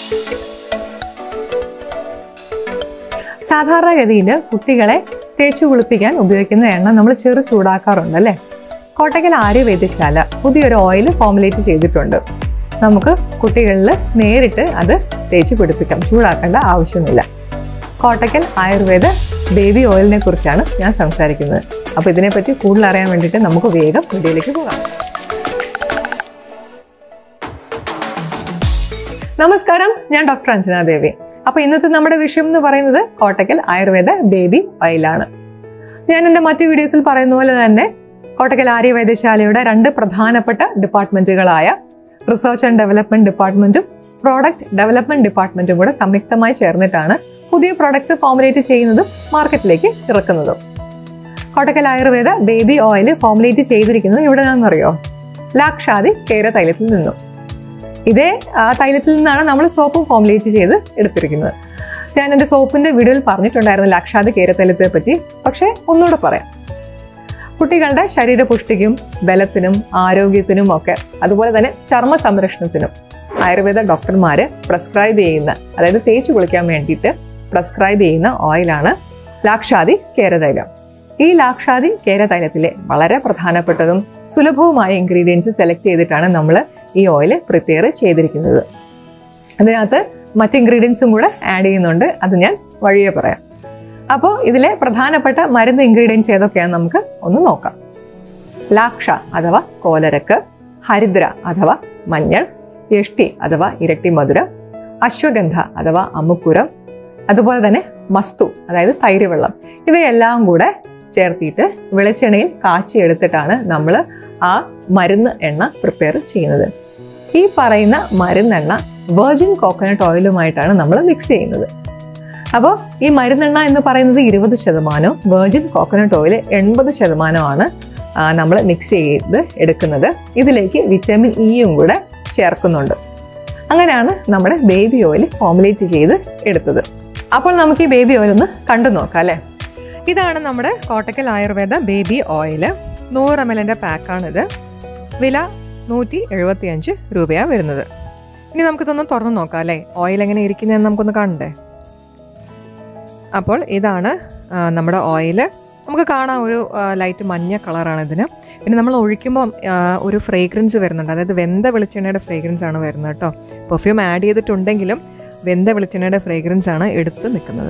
സാധാരണഗതിയിൽ കുട്ടികളെ തേച്ചു കുളിപ്പിക്കാൻ ഉപയോഗിക്കുന്ന എണ്ണ നമ്മൾ ചെറു ചൂടാക്കാറുണ്ട് അല്ലേ കോട്ടയ്ക്കൽ ആര്യ വൈദ്യശാല പുതിയൊരു ഓയിൽ ഫോമുലേറ്റ് ചെയ്തിട്ടുണ്ട് നമുക്ക് കുട്ടികളിൽ നേരിട്ട് അത് തേച്ച് പിടിപ്പിക്കാം ചൂടാക്കേണ്ട ആവശ്യമില്ല കോട്ടയ്ക്കൽ ആയുർവേദ ബേബി ഓയിലിനെ കുറിച്ചാണ് ഞാൻ സംസാരിക്കുന്നത് അപ്പോൾ ഇതിനെപ്പറ്റി കൂടുതൽ അറിയാൻ വേണ്ടിയിട്ട് നമുക്ക് വേഗം വീഡിയോയിലേക്ക് പോകാം നമസ്കാരം ഞാൻ ഡോക്ടർ അഞ്ജന ദേവി അപ്പോൾ ഇന്നത്തെ നമ്മുടെ വിഷയം എന്ന് പറയുന്നത് കോട്ടയ്ക്കൽ ആയുർവേദ ബേബി ഓയിലാണ് ഞാൻ എൻ്റെ മറ്റു വീഡിയോസിൽ പറയുന്ന പോലെ തന്നെ കോട്ടയ്ക്കൽ ആര്യ വൈദ്യശാലയുടെ രണ്ട് പ്രധാനപ്പെട്ട ഡിപ്പാർട്ട്മെന്റുകളായ റിസർച്ച് ആൻഡ് ഡെവലപ്മെന്റ് ഡിപ്പാർട്ട്മെന്റും പ്രോഡക്റ്റ് ഡെവലപ്മെന്റ് ഡിപ്പാർട്ട്മെന്റും കൂടെ സംയുക്തമായി ചേർന്നിട്ടാണ് പുതിയ പ്രോഡക്ട്സ് ഫോമുലേറ്റ് ചെയ്യുന്നതും മാർക്കറ്റിലേക്ക് ഇറക്കുന്നതും Kottakkal Ayurveda baby oil formulate ചെയ്തിരിക്കുന്നത് ഇവിടെ നിന്നറിയോ ലാക്ഷാദി കേര തൈലത്തിൽ നിന്നും ഇതേ ആ, തൈലത്തിൽ നിന്നാണ് നമ്മൾ സോപ്പും ഫോമുലേറ്റ് ചെയ്ത് എടുത്തിരിക്കുന്നത് ഞാൻ എൻ്റെ സോപ്പിൻ്റെ വീഡിയോയിൽ പറഞ്ഞിട്ടുണ്ടായിരുന്നു ലാക്ഷാദി കേര തൈലത്തെ പറ്റി പക്ഷേ ഒന്നുകൂടെ പറയാം കുട്ടികളുടെ ശരീരപുഷ്ടിക്കും ബലത്തിനും ആരോഗ്യത്തിനും ഒക്കെ അതുപോലെ തന്നെ ചർമ്മ സംരക്ഷണത്തിനും ആയുർവേദ ഡോക്ടർമാർ പ്രിസ്ക്രൈബ് ചെയ്യുന്ന അതായത് തേച്ച് കുളിക്കാൻ വേണ്ടിയിട്ട് പ്രിസ്ക്രൈബ് ചെയ്യുന്ന ഓയിലാണ് ലാക്ഷാദി കേരതൈലം ഈ ലാക്ഷാദി കേരതൈലത്തിലെ വളരെ പ്രധാനപ്പെട്ടതും സുലഭവുമായ ഇൻഗ്രീഡിയൻസ് സെലക്ട് ചെയ്തിട്ടാണ് നമ്മൾ ഈ ഓയിൽ പ്രിപ്പയർ ചെയ്തിരിക്കുന്നത് അതിനകത്ത് മറ്റ് ഇൻഗ്രീഡിയൻസും കൂടെ ആഡ് ചെയ്യുന്നുണ്ട് അത് ഞാൻ വഴിയെ പറയാം അപ്പോൾ ഇതിലെ പ്രധാനപ്പെട്ട മരുന്ന് ഇൻഗ്രീഡിയൻസ് ഏതൊക്കെയാണെന്ന് നമുക്ക് ഒന്ന് നോക്കാം ലാക്ഷ അഥവാ കോലരക്ക് ഹരിദ്ര അഥവാ മഞ്ഞൾ യഷ്ടി അഥവാ ഇരട്ടി മധുരം അശ്വഗന്ധ അഥവാ അമുക്കുരം അതുപോലെ തന്നെ മസ്തു അതായത് തൈര് വെള്ളം ഇവയെല്ലാം കൂടെ ചേർത്തിട്ട് വെളിച്ചെണ്ണയിൽ കാച്ചിയെടുത്തിട്ടാണ് നമ്മൾ ആ മരുന്ന് എണ്ണ പ്രിപ്പയർ ചെയ്യുന്നത് ഈ പറയുന്ന മരുന്നെണ്ണ വെർജിൻ കോക്കനട്ട് ഓയിലുമായിട്ടാണ് നമ്മൾ മിക്സ് ചെയ്യുന്നത് അപ്പോൾ ഈ മരുന്നെണ്ണ എന്ന് പറയുന്നത് ഇരുപത് ശതമാനവും വെർജിൻ കോക്കനട്ട് ഓയിൽ എൺപത് ശതമാനമാണ് നമ്മൾ മിക്സ് ചെയ്ത് എടുക്കുന്നത് ഇതിലേക്ക് വിറ്റാമിൻ ഇയും കൂടെ ചേർക്കുന്നുണ്ട് അങ്ങനെയാണ് നമ്മുടെ ബേബി ഓയിൽ ഫോമുലേറ്റ് ചെയ്ത് എടുത്തത് അപ്പോൾ നമുക്ക് ഈ ബേബി ഓയിൽ ഒന്ന് കണ്ടു നോക്കാം അല്ലേ ഇതാണ് നമ്മുടെ കോട്ടക്കൽ ആയുർവേദ ബേബി ഓയിൽ നൂറ് എം എല്ലിൻ്റെ പാക്കാണിത് വില നൂറ്റി എഴുപത്തി അഞ്ച് രൂപയാണ് വരുന്നത് ഇനി നമുക്കിതൊന്ന് തുറന്ന് നോക്കാം അല്ലേ ഓയിൽ എങ്ങനെ ഇരിക്കുന്നതെന്ന് നമുക്കൊന്ന് കാണണ്ടേ അപ്പോൾ ഇതാണ് ആ, നമ്മുടെ ഓയിൽ നമുക്ക് കാണാം ഒരു ആ, ലൈറ്റ് മഞ്ഞ കളറാണ് ഇതിന് പിന്നെ നമ്മൾ ഒഴിക്കുമ്പോൾ ആ, ഒരു ഫ്രേഗ്രൻസ് വരുന്നുണ്ട് അതായത് വെന്ത വെളിച്ചെണ്ണയുടെ ഫ്രേഗ്രൻസ് ആണ് വരുന്നത് കേട്ടോ പെർഫ്യൂം ആഡ് ചെയ്തിട്ടുണ്ടെങ്കിലും വെന്ത വെളിച്ചെണ്ണയുടെ ഫ്രേഗ്രൻസ് ആണ് എടുത്ത് നിൽക്കുന്നത്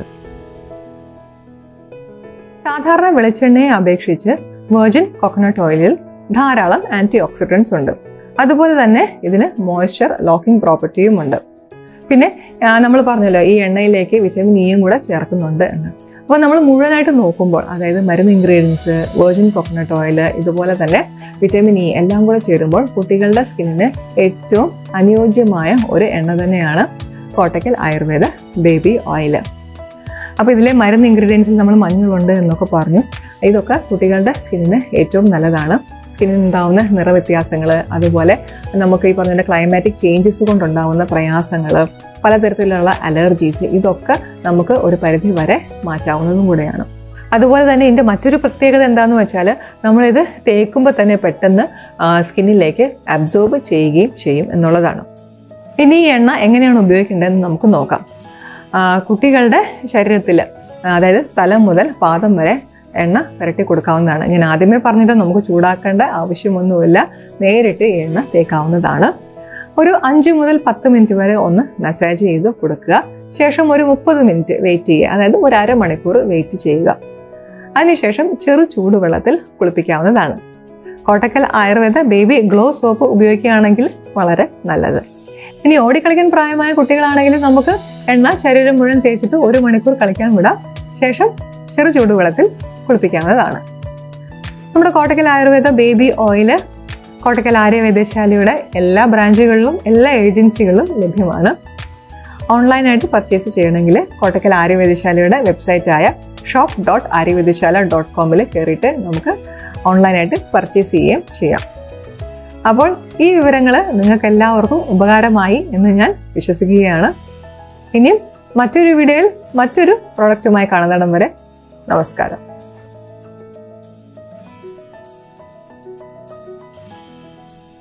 സാധാരണ വെളിച്ചെണ്ണയെ അപേക്ഷിച്ച് വെർജിൻ കോക്കനട്ട് ഓയിലിൽ ധാരാളം ആൻറ്റി ഓക്സിഡൻസ് ഉണ്ട് അതുപോലെ തന്നെ ഇതിന് മോയ്സ്ചർ ലോക്കിംഗ് പ്രോപ്പർട്ടിയും ഉണ്ട് പിന്നെ നമ്മൾ പറഞ്ഞല്ലോ ഈ എണ്ണയിലേക്ക് വിറ്റമിൻ ഇയും കൂടെ ചേർക്കുന്നുണ്ട് എന്ന് അപ്പോൾ നമ്മൾ മുഴുവനായിട്ട് നോക്കുമ്പോൾ അതായത് മരുന്ന് ഇൻഗ്രീഡിയൻസ് വെർജിൻ കോക്കനട്ട് ഓയിൽ ഇതുപോലെ തന്നെ വിറ്റമിൻ ഇ എല്ലാം കൂടെ ചേരുമ്പോൾ കുട്ടികളുടെ സ്കിന്നിന് ഏറ്റവും അനുയോജ്യമായ ഒരു എണ്ണ തന്നെയാണ് കോട്ടക്കൽ ആയുർവേദ ബേബി ഓയിൽ അപ്പോൾ ഇതിലെ മരുന്ന് ഇൻഗ്രീഡിയൻസിൽ നമ്മൾ മഞ്ഞളുണ്ട് എന്നൊക്കെ പറഞ്ഞു ഇതൊക്കെ കുട്ടികളുടെ സ്കിന്നിന് ഏറ്റവും നല്ലതാണ് സ്കിന്നിന് ഉണ്ടാവുന്ന നിറവ്യത്യാസങ്ങൾ അതുപോലെ നമുക്ക് ഈ പറഞ്ഞ ക്ലൈമാറ്റിക് ചേഞ്ചസ് കൊണ്ടുണ്ടാവുന്ന പ്രയാസങ്ങൾ പലതരത്തിലുള്ള അലർജീസ് ഇതൊക്കെ നമുക്ക് ഒരു പരിധി വരെ മാറ്റാവുന്നതും കൂടെയാണ് അതുപോലെ തന്നെ ഇതിൻ്റെ മറ്റൊരു പ്രത്യേകത എന്താണെന്ന് വെച്ചാൽ നമ്മളിത് തേക്കുമ്പോൾ തന്നെ പെട്ടെന്ന് സ്കിന്നിലേക്ക് അബ്സോർബ് ചെയ്യുകയും ചെയ്യും എന്നുള്ളതാണ് ഇനി ഈ എണ്ണ എങ്ങനെയാണ് ഉപയോഗിക്കേണ്ടതെന്ന് നമുക്ക് നോക്കാം ആ, കുട്ടികളുടെ ശരീരത്തിൽ അതായത് തല മുതൽ പാദം വരെ എണ്ണ പുരട്ടി കൊടുക്കാവുന്നതാണ് ഞാൻ ആദ്യമേ പറഞ്ഞിട്ട് നമുക്ക് ചൂടാക്കേണ്ട ആവശ്യമൊന്നുമില്ല നേരിട്ട് ഈ എണ്ണ തേക്കാവുന്നതാണ് ഒരു അഞ്ച് മുതൽ പത്ത് മിനിറ്റ് വരെ ഒന്ന് മസാജ് ചെയ്ത് കൊടുക്കുക ശേഷം ഒരു മുപ്പത് മിനിറ്റ് വെയിറ്റ് ചെയ്യുക അതായത് ഒരു അരമണിക്കൂർ വെയിറ്റ് ചെയ്യുക അതിനുശേഷം ചെറു ചൂടുവെള്ളത്തിൽ കുളിപ്പിക്കാവുന്നതാണ് Kottakkal Ayurveda baby glow soap ഉപയോഗിക്കുകയാണെങ്കിൽ വളരെ നല്ലത് ഇനി ഓടിക്കളിക്കാൻ പ്രായമായ കുട്ടികളാണെങ്കിൽ നമുക്ക് എണ്ണ ശരീരം മുഴുവൻ തേച്ചിട്ട് ഒരു മണിക്കൂർ കളിക്കാൻ വിടാം ശേഷം ചെറു ചൂടുവെള്ളത്തിൽ കുളിപ്പിക്കാവുന്നതാണ് നമ്മുടെ കോട്ടക്കൽ ആയുർവേദ ബേബി ഓയിൽ കോട്ടക്കൽ ആര്യ വൈദ്യശാലയുടെ എല്ലാ ബ്രാഞ്ചുകളിലും എല്ലാ ഏജൻസികളിലും ലഭ്യമാണ് ഓൺലൈനായിട്ട് പർച്ചേസ് ചെയ്യണമെങ്കിൽ കോട്ടക്കൽ ആര്യ വൈദ്യശാലയുടെ വെബ്സൈറ്റായ ഷോപ്പ് ഡോട്ട് ആര്യവൈദ്യശാല ഡോട്ട് കോമിൽ കയറിയിട്ട് നമുക്ക് ഓൺലൈനായിട്ട് പർച്ചേസ് ചെയ്യുകയും ചെയ്യാം അപ്പോൾ ഈ വിവരങ്ങൾ നിങ്ങൾക്ക് എല്ലാവർക്കും ഉപകാരമായി എന്ന് ഞാൻ വിശ്വസിക്കുകയാണ് ഇനിയും മറ്റൊരു വീഡിയോയിൽ മറ്റൊരു പ്രോഡക്റ്റുമായി കാണുന്നിടം വരെ നമസ്കാരം